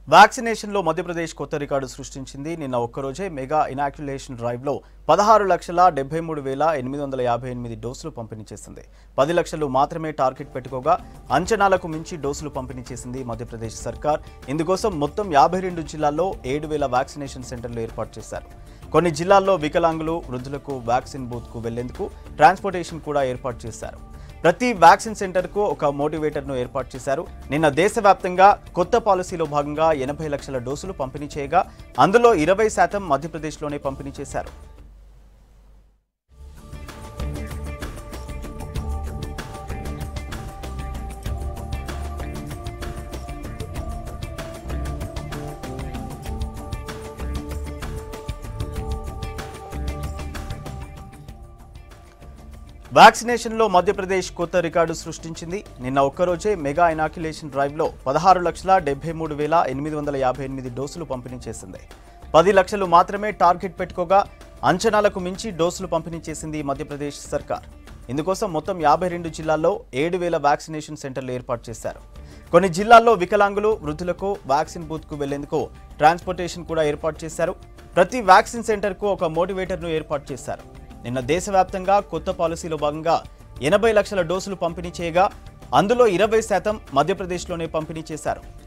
వ్యాక్సినేషన్లో మధ్యప్రదేశ్ కొత్త రికార్డు సృష్టించింది నిన్న ఒక్కరోజే మెగా ఇనాక్యులేషన్ డ్రైవ్లో పదహారు లక్షల డెబ్బై మూడు వేల ఎనిమిది వందల యాభై ఎనిమిది డోసులు పంపిణీ చేసింది పది లక్షలు మాత్రమే టార్గెట్ పెట్టుకోగా అంచనాలకు మించి డోసులు పంపిణీ చేసింది మధ్యప్రదేశ్ సర్కార్ ఇందుకోసం మొత్తం యాభై రెండు జిల్లాల్లో ఏడు వేల వ్యాక్సినేషన్ సెంటర్లు ఏర్పాటు చేశారు కొన్ని జిల్లాల్లో వికలాంగులు వృద్ధులకు వ్యాక్సిన్ బూత్కు వెళ్లేందుకు ట్రాన్స్పోర్టేషన్ కూడా ఏర్పాటు చేశారు ప్రతి వ్యాక్సిన్ సెంటర్కు ఒక మోటివేటర్ను ఏర్పాటు చేశారు నిన్న దేశవ్యాప్తంగా కొత్త పాలసీలో భాగంగా ఎనభై లక్షల డోసులు పంపిణీ చేయగా అందులో ఇరవై శాతం మధ్యప్రదేశ్లోనే పంపిణీ చేశారు వ్యాక్సినేషన్లో మధ్యప్రదేశ్ కొత్త రికార్డు సృష్టించింది నిన్న ఒక్కరోజే మెగా ఇనాక్యులేషన్ డ్రైవ్లో పదహారు లక్షల డెబ్బై మూడు వేల ఎనిమిది వందల యాభై ఎనిమిది డోసులు పంపిణీ చేసింది పది లక్షలు మాత్రమే టార్గెట్ పెట్టుకోగా అంచనాలకు మించి డోసులు పంపిణీ చేసింది మధ్యప్రదేశ్ సర్కార్ ఇందుకోసం మొత్తం యాభై రెండు జిల్లాల్లో ఏడు వేల వ్యాక్సినేషన్ సెంటర్లు ఏర్పాటు చేశారు కొన్ని జిల్లాల్లో వికలాంగులు వృద్ధులకు వ్యాక్సిన్ బూత్కు వెళ్లేందుకు ట్రాన్స్పోర్టేషన్ కూడా ఏర్పాటు చేశారు ప్రతి వ్యాక్సిన్ సెంటర్కు ఒక మోటివేటర్ను ఏర్పాటు చేశారు నిన్న దేశవ్యాప్తంగా కొత్త పాలసీలో భాగంగా ఎనభై లక్షల డోసులు పంపిణీ చేయగా అందులో ఇరవై శాతం మధ్యప్రదేశ్లోనే పంపిణీ చేశారు